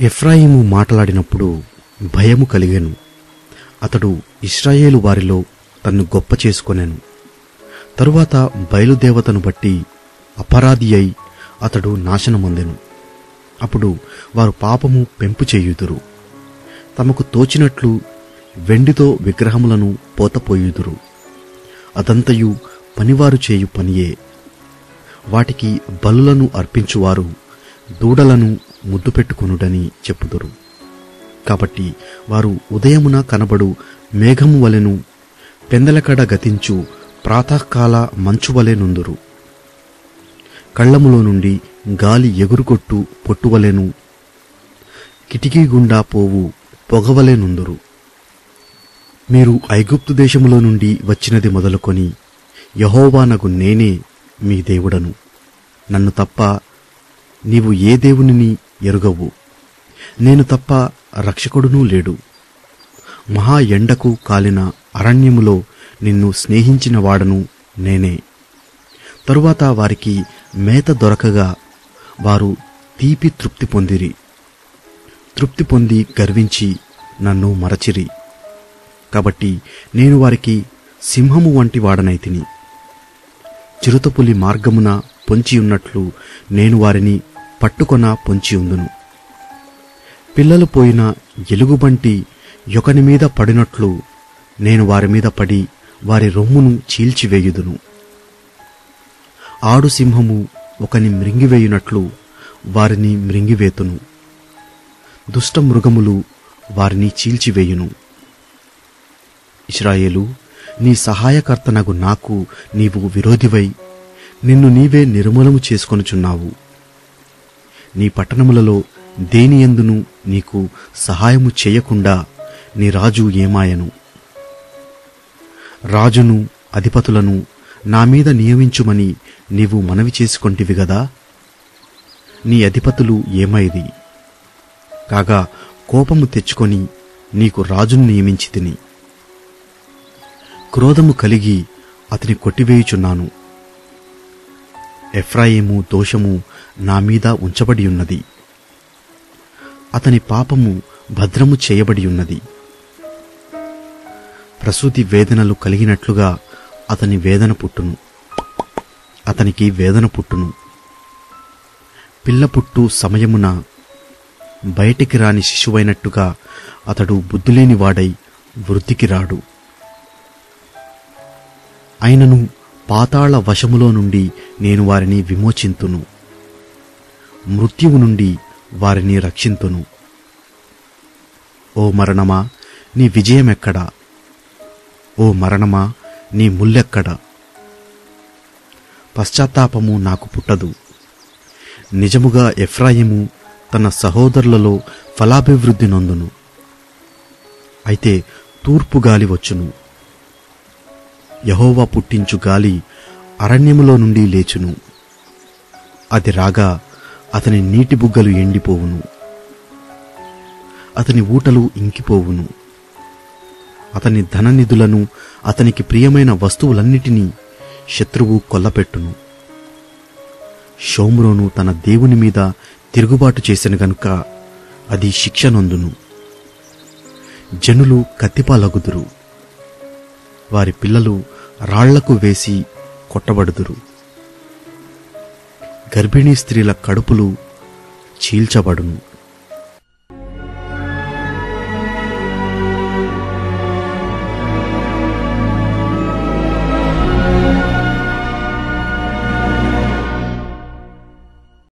ఎఫ్రాయిము మాట్లాడినప్పుడు భయము కలిగెను అతడు ఇస్రాయేలు వారిలో తన్ను గొప్ప చేసుకొనెను తరువాత బయలుదేవతను బట్టి అపరాధి అయి అతడు నాశనమొందెను అప్పుడు వారు పాపము పెంపు చేయుదురు తమకు తోచినట్లు వెండితో విగ్రహములను పోతపోయుదురు అదంతయు పనివారు చేయు పనియే వాటికి బలులను అర్పించువారు దూడలను ముద్దు పెట్టుకొనుడని చెప్పుదురు కాబట్టి వారు ఉదయమున కనబడు మేఘము వలెను పెందలకడ గతించు ప్రాతకాల మంచు వలె నుందురు కళ్ళములో నుండి గాలి ఎగురుకొట్టు పొట్టువలెను కిటికీ గుండా పోవు పొగవలే నుందురు మీరు ఐగుప్తు దేశములో నుండి వచ్చినది మొదలుకొని యహోవానగు నేనే మీ దేవుడను నన్ను తప్ప నీవు ఏ దేవునిని ఎరుగవు నేను తప్ప రక్షకుడునూ లేడు మహా ఎండకు కాలిన అరణ్యములో నిన్ను స్నేహించిన వాడను నేనే తరువాత వారికి మేత దొరకగా వారు తీపి తృప్తి పొందిరి తృప్తి పొంది గర్వించి నన్ను మరచిరి కాబట్టి నేను వారికి సింహము వంటి వాడనైతిని చిరుతపులి మార్గమున పొంచియున్నట్లు నేను వారిని పట్టుకొన పొంచియుందును పిల్లలు పోయిన ఎలుగుబంటి యొకని మీద పడినట్లు నేను వారి మీద పడి వారి రొమ్మును చీల్చివేయుదును ఆడు సింహము ఒకని మృంగివేయునట్లు వారిని మృంగివేతును దుష్ట మృగములు వారిని చీల్చివేయును ఇస్రాయేలు నీ సహాయకర్తనగు నాకు నీవు విరోధివై నిన్ను నీవే నిర్మూలము చేసుకొనుచున్నావు నీ పట్టణములలో దేనియందును నీకు సహాయము చేయకుండా నీ రాజు ఏమాయను రాజును అధిపతులను నా మీద నియమించుమని నీవు మనవి చేసుకొంటివి గదా నీ అధిపతులు ఏమైది కాగా కోపము తెచ్చుకొని నీకు రాజును నియమించి తిని క్రోధము కలిగి అతని కొట్టివేయుచున్నాను ఎఫ్రాయిము దోషము నా మీద ఉంచబడి ఉన్నది అతని పాపము భద్రము చేయబడి ఉన్నది ప్రసూతి వేదనలు కలిగినట్లుగా అతని వేదన పుట్టును అతనికి వేదన పుట్టును పిల్ల పుట్టు సమయమున బయటికి రాని శిశువైనట్టుగా అతడు బుద్ధిలేని వాడై వృద్ధికి రాడు అయినను పాతాళ వశములో నుండి నేను వారిని విమోచింతును మృత్యువు నుండి వారిని రక్షింతును ఓ మరణమా నీ విజయమెక్కడా ఓ మరణమా నీ ముల్లెక్కడా పశ్చాత్తాపము నాకు పుట్టదు నిజముగా ఎఫ్రాయిము తన సహోదరులలో ఫలాభివృద్ధి నొందును అయితే తూర్పు గాలి వచ్చును యహోవా పుట్టించు గాలి అరణ్యములో నుండి లేచును అది రాగా అతని నీటి బుగ్గలు ఎండిపోవును అతని ఊటలు ఇంకిపోవును అతని ధననిధులను అతనికి ప్రియమైన వస్తువులన్నిటినీ శత్రువు కొల్లపెట్టును షోమ్రోను తన దేవుని మీద తిరుగుబాటు చేసిన గనుక అది శిక్ష నొందును జనులు కత్తిపాలగుదురు వారి పిల్లలు రాళ్లకు వేసి కొట్టబడుదురు గర్భిణీ స్త్రీల కడుపులు చీల్చబడును